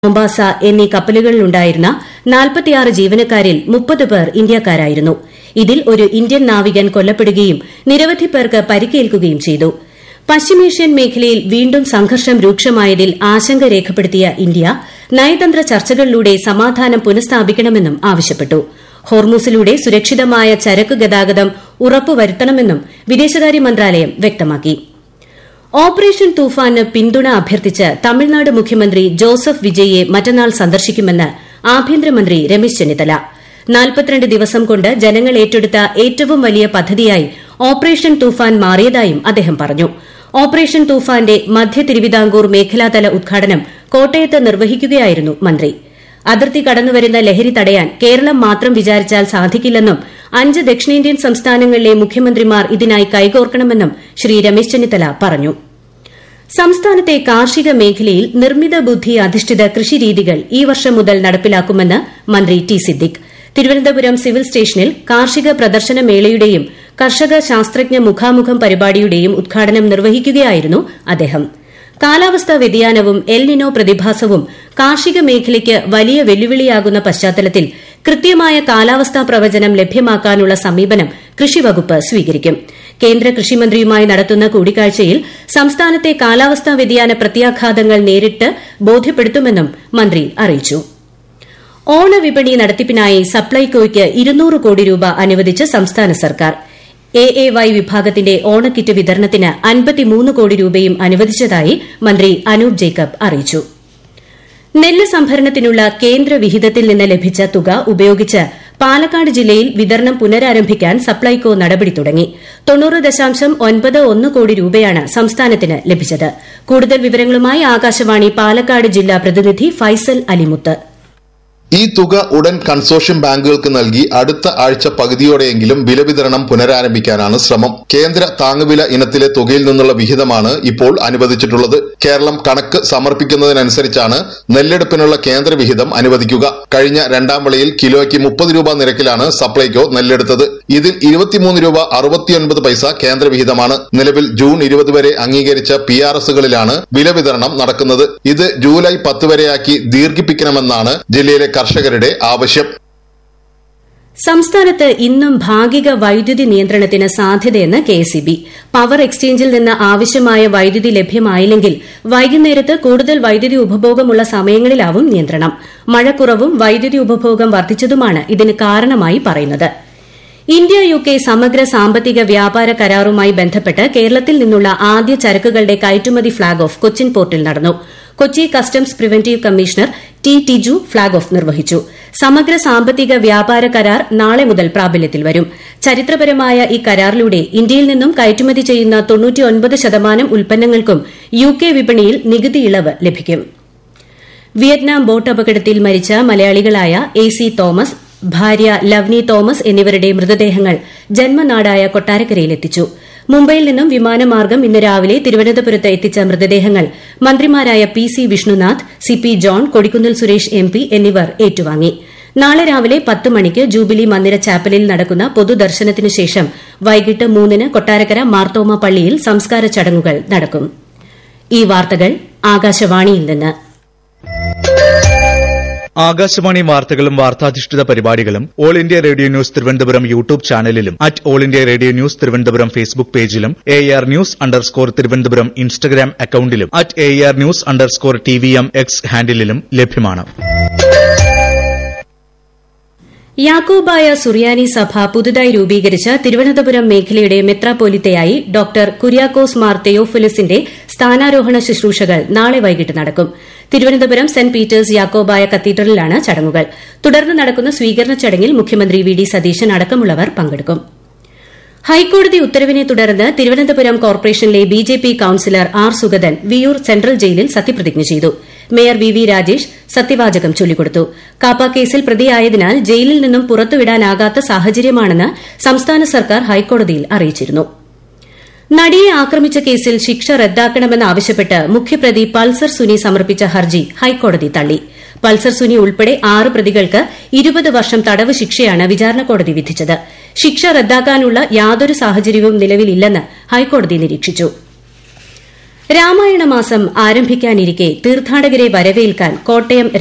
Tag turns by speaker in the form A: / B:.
A: Mombasa എന്നീ കപ്പലുകളിലുണ്ടായിരുന്ന നാൽപ്പത്തിയാറ് ജീവനക്കാരിൽ മുപ്പത് പേർ ഇന്ത്യക്കാരായിരുന്നു ഇതിൽ ഒരു ഇന്ത്യൻ നാവികൻ കൊല്ലപ്പെടുകയും നിരവധി പേർക്ക് പരിക്കേൽക്കുകയും ചെയ്തു പശ്ചിമേഷ്യൻ മേഖലയിൽ വീണ്ടും സംഘർഷം രൂക്ഷമായതിൽ ആശങ്ക രേഖപ്പെടുത്തിയ ഇന്ത്യ നയതന്ത്ര ചർച്ചകളിലൂടെ സമാധാനം പുനഃസ്ഥാപിക്കണമെന്നും ആവശ്യപ്പെട്ടു ഹോർമൂസിലൂടെ സുരക്ഷിതമായ ചരക്ക് ഗതാഗതം ഉറപ്പുവരുത്തണമെന്നും വിദേശകാര്യ മന്ത്രാലയം വ്യക്തമാക്കി ഓപ്പറേഷൻ തൂഫാന് പിന്തുണ അഭ്യർത്ഥിച്ച് തമിഴ്നാട് മുഖ്യമന്ത്രി ജോസഫ് വിജയിയെ മറ്റന്നാൾ സന്ദർശിക്കുമെന്ന് ആഭ്യന്തരമന്ത്രി രമേശ് ചെന്നിത്തല നാൽപ്പത്തിരണ്ട് ദിവസം കൊണ്ട് ജനങ്ങൾ ഏറ്റെടുത്ത ഏറ്റവും വലിയ പദ്ധതിയായി ഓപ്പറേഷൻ തൂഫാൻ മാറിയതായും അദ്ദേഹം പറഞ്ഞു ഓപ്പറേഷൻ തൂഫാന്റെ മധ്യ തിരുവിതാംകൂർ മേഖലാതല ഉദ്ഘാടനം കോട്ടയത്ത് നിർവഹിക്കുകയായിരുന്നു മന്ത്രി അതിർത്തി കടന്നുവരുന്ന ലഹരി തടയാൻ കേരളം മാത്രം വിചാരിച്ചാൽ സാധിക്കില്ലെന്നും അഞ്ച് ദക്ഷിണേന്ത്യൻ സംസ്ഥാനങ്ങളിലെ മുഖ്യമന്ത്രിമാർ ഇതിനായി കൈകോർക്കണമെന്നും ശ്രീ രമേശ് ചെന്നിത്തല പറഞ്ഞു സംസ്ഥാനത്തെ കാർഷിക മേഖലയിൽ നിർമ്മിത ബുദ്ധി അധിഷ്ഠിത കൃഷിരീതികൾ ഈ വർഷം മുതൽ നടപ്പിലാക്കുമെന്ന് മന്ത്രി ടി സിദ്ദിഖ് തിരുവനന്തപുരം സിവിൽ സ്റ്റേഷനിൽ കാർഷിക പ്രദർശന മേളയുടെയും കർഷക ശാസ്ത്രജ്ഞ മുഖാമുഖം പരിപാടിയുടെയും ഉദ്ഘാടനം നിർവഹിക്കുകയായിരുന്നു അദ്ദേഹം കാലാവസ്ഥാ വ്യതിയാനവും എൽ നിനോ പ്രതിഭാസവും കാർഷിക മേഖലയ്ക്ക് വലിയ വെല്ലുവിളിയാകുന്ന പശ്ചാത്തലത്തിൽ കൃത്യമായ കാലാവസ്ഥാ പ്രവചനം ലഭ്യമാക്കാനുള്ള സമീപനം കൃഷിവകുപ്പ് സ്വീകരിക്കും കേന്ദ്ര കൃഷിമന്ത്രിയുമായി നടത്തുന്ന കൂടിക്കാഴ്ചയിൽ സംസ്ഥാനത്തെ കാലാവസ്ഥാ വ്യതിയാന പ്രത്യാഘാതങ്ങൾ നേരിട്ട് ബോധ്യപ്പെടുത്തുമെന്നും മന്ത്രി അറിയിച്ചു ഓണവിപണി നടത്തിപ്പിനായി സപ്ലൈകോയ്ക്ക് ഇരുന്നൂറ് കോടി രൂപ അനുവദിച്ച് സംസ്ഥാന സർക്കാർ എ എ വൈ വിഭാഗത്തിന്റെ ഓണക്കിറ്റ് വിതരണത്തിന് അൻപത്തിമൂന്ന് കോടി രൂപയും അനുവദിച്ചതായി മന്ത്രി അനൂപ് ജേക്കബ് അറിയിച്ചു നെല്ല് സംഭരണത്തിനുള്ള കേന്ദ്ര വിഹിതത്തിൽ നിന്ന് ലഭിച്ച തുക ഉപയോഗിച്ച് പാലക്കാട് ജില്ലയിൽ വിതരണം പുനരാരംഭിക്കാൻ സപ്ലൈകോ നടപടി തുടങ്ങി തൊണ്ണൂറ് ദശാംശം ഒൻപത് ഒന്ന് കോടി രൂപയാണ് സംസ്ഥാനത്തിന് ലഭിച്ചത് കൂടുതൽ വിവരങ്ങളുമായി ആകാശവാണി പാലക്കാട് ജില്ലാ പ്രതിനിധി ഫൈസൽ അലിമുത്ത്
B: ഈ തുക ഉടൻ കൺസോഷ്യം ബാങ്കുകൾക്ക് നൽകി അടുത്ത ആഴ്ച പകുതിയോടെയെങ്കിലും വില വിതരണം പുനരാരംഭിക്കാനാണ് ശ്രമം കേന്ദ്ര താങ്ങുവില ഇനത്തിലെ തുകയിൽ നിന്നുള്ള വിഹിതമാണ് ഇപ്പോൾ അനുവദിച്ചിട്ടുള്ളത് കേരളം കണക്ക് സമർപ്പിക്കുന്നതിനനുസരിച്ചാണ് നെല്ലെടുപ്പിനുള്ള കേന്ദ്ര വിഹിതം അനുവദിക്കുക കഴിഞ്ഞ രണ്ടാം വിളയിൽ കിലോയ്ക്ക് മുപ്പത് രൂപ നിരക്കിലാണ് സപ്ലൈകോ നെല്ലെടുത്തത് ഇതിൽ ഇരുപത്തിമൂന്ന് രൂപ അറുപത്തിയൊൻപത് പൈസ കേന്ദ്ര വിഹിതമാണ് നിലവിൽ ജൂൺ ഇരുപത് വരെ അംഗീകരിച്ച പി ആർ എസുകളിലാണ് വില വിതരണം നടക്കുന്നത് ഇത് ജൂലൈ പത്ത് വരെയാക്കി ദീർഘിപ്പിക്കണമെന്നാണ് ജില്ലയിലെ കർഷകരുടെ ആവശ്യം
A: സംസ്ഥാനത്ത് ഇന്നും ഭാഗിക വൈദ്യുതി നിയന്ത്രണത്തിന് സാധ്യതയെന്ന് കെഎസ്ഇബി പവർ എക്സ്ചേഞ്ചിൽ നിന്ന് ആവശ്യമായ വൈദ്യുതി ലഭ്യമായില്ലെങ്കിൽ വൈകുന്നേരത്ത് കൂടുതൽ വൈദ്യുതി ഉപഭോഗമുള്ള സമയങ്ങളിലാവും നിയന്ത്രണം മഴക്കുറവും വൈദ്യുതി ഉപഭോഗം വർദ്ധിച്ചതുമാണ് ഇതിന് കാരണമായി പറയുന്നത് ഇന്ത്യ യു കെ സമഗ്ര സാമ്പത്തിക വ്യാപാര കരാറുമായി ബന്ധപ്പെട്ട് കേരളത്തിൽ നിന്നുള്ള ആദ്യ ചരക്കുകളുടെ കയറ്റുമതി ഫ്ളാഗ് ഓഫ് കൊച്ചിൻ പോർട്ടിൽ നടന്നു Kochi customs preventive commissioner T Tiju flag off നിർവഹിച്ചു സമഗ്ര സാമ്പത്തിക വ്യാപാര കരാർ നാളെ മുതൽ പ്രാബല്യത്തിൽ വരും ചരിത്രപരമായ ഈ കരാറിലൂടെ ഇന്ത്യയിൽ നിന്നും കയറ്റുമതി ചെയ്യുന്ന ശതമാനം ഉൽപ്പന്നങ്ങൾക്കും യു കെ വിപണിയിൽ നികുതി ഇളവ് ലഭിക്കും വിയറ്റ്നാം ബോട്ട് അപകടത്തിൽ മരിച്ച മലയാളികളായ എ സി തോമസ് ഭാര്യ ലവ്നി തോമസ് എന്നിവരുടെ മൃതദേഹങ്ങൾ ജന്മനാടായ കൊട്ടാരക്കരയിലെത്തിച്ചു മുംബൈയിൽ നിന്നും വിമാനമാർഗം ഇന്ന് രാവിലെ തിരുവനന്തപുരത്ത് എത്തിച്ച മൃതദേഹങ്ങൾ മന്ത്രിമാരായ P C Vishnunath C P John Kodikunnil Suresh M P എന്നിവർ ഏറ്റുവാങ്ങി നാളെ രാവിലെ പത്ത് മണിക്ക് ജൂബിലി മന്ദിര ചാപ്പലിൽ നടക്കുന്ന പൊതുദർശനത്തിനു ശേഷം വൈകിട്ട് മൂന്നിന് കൊട്ടാരക്കര മാർത്തോമ പള്ളിയിൽ സംസ്കാര ചടങ്ങുകൾ നടക്കും ഈ വാർത്തകൾ ആകാശവാണിയിൽ നിന്ന്
C: ആകാശവാണി വാർത്തകളും വാർത്താധിഷ്ഠിത പരിപാടികളും All India Radio news Thiruvananthapuram YouTube ചാനലിലും at All India Radio news Thiruvananthapuram Facebook പേജിലും A R news underscore Thiruvananthapuram Instagram അക്കൌണ്ടിലും at A R news underscore T V M X ഹാൻഡിലും ലഭ്യമാണ്
A: യാക്കോബായ സുറിയാനി സഭ പുതുതായി രൂപീകരിച്ച തിരുവനന്തപുരം മേഖലയുടെ മെത്രാപ്പോലിത്തയായി ഡോക്ടർ കുര്യാക്കോസ് മാർ തെയോഫിലിസിന്റെ സ്ഥാനാരോഹണ ശുശ്രൂഷകൾ നാളെ വൈകിട്ട് നടക്കും തിരുവനന്തപുരം സെന്റ് പീറ്റേഴ്സ് യാക്കോബായ കത്തീഡ്രലിലാണ് ചടങ്ങുകൾ തുടർന്ന് നടക്കുന്ന സ്വീകരണ ചടങ്ങിൽ മുഖ്യമന്ത്രി വി ഡി സതീശൻ അടക്കമുള്ളവർ പങ്കെടുക്കും ഹൈക്കോടതി ഉത്തരവിനെ തുടർന്ന് തിരുവനന്തപുരം കോർപ്പറേഷനിലെ B J P councillor R Sugathan Viyyur central ജയിലിൽ സത്യപ്രതിജ്ഞ ചെയ്തു മേയർ വി വി രാജേഷ് സത്യവാചകം ചൊല്ലിക്കൊടുത്തു കാപ്പ കേസിൽ പ്രതിയായതിനാൽ ജയിലിൽ നിന്നും പുറത്തുവിടാനാകാത്ത സാഹചര്യമാണെന്ന് സംസ്ഥാന സർക്കാർ ഹൈക്കോടതിയിൽ അറിയിച്ചിരുന്നു നടിയെ ആക്രമിച്ച കേസിൽ ശിക്ഷ റദ്ദാക്കണമെന്നാവശ്യപ്പെട്ട് മുഖ്യപ്രതി പൾസർ സുനി സമർപ്പിച്ച ഹർജി ഹൈക്കോടതി തള്ളി പൾസർ സുനി ഉൾപ്പെടെ ആറ് പ്രതികൾക്ക് ഇരുപത് വർഷം തടവ് ശിക്ഷയാണ് വിചാരണ കോടതി വിധിച്ചത് ശിക്ഷ റദ്ദാക്കാനുള്ള യാതൊരു സാഹചര്യവും നിലവിലില്ലെന്ന് ഹൈക്കോടതി നിരീക്ഷിച്ചു രാമായണ മാസം ആരംഭിക്കാനിരിക്കെ തീർത്ഥാടകരെ വരവേൽക്കാൻ കോട്ടയം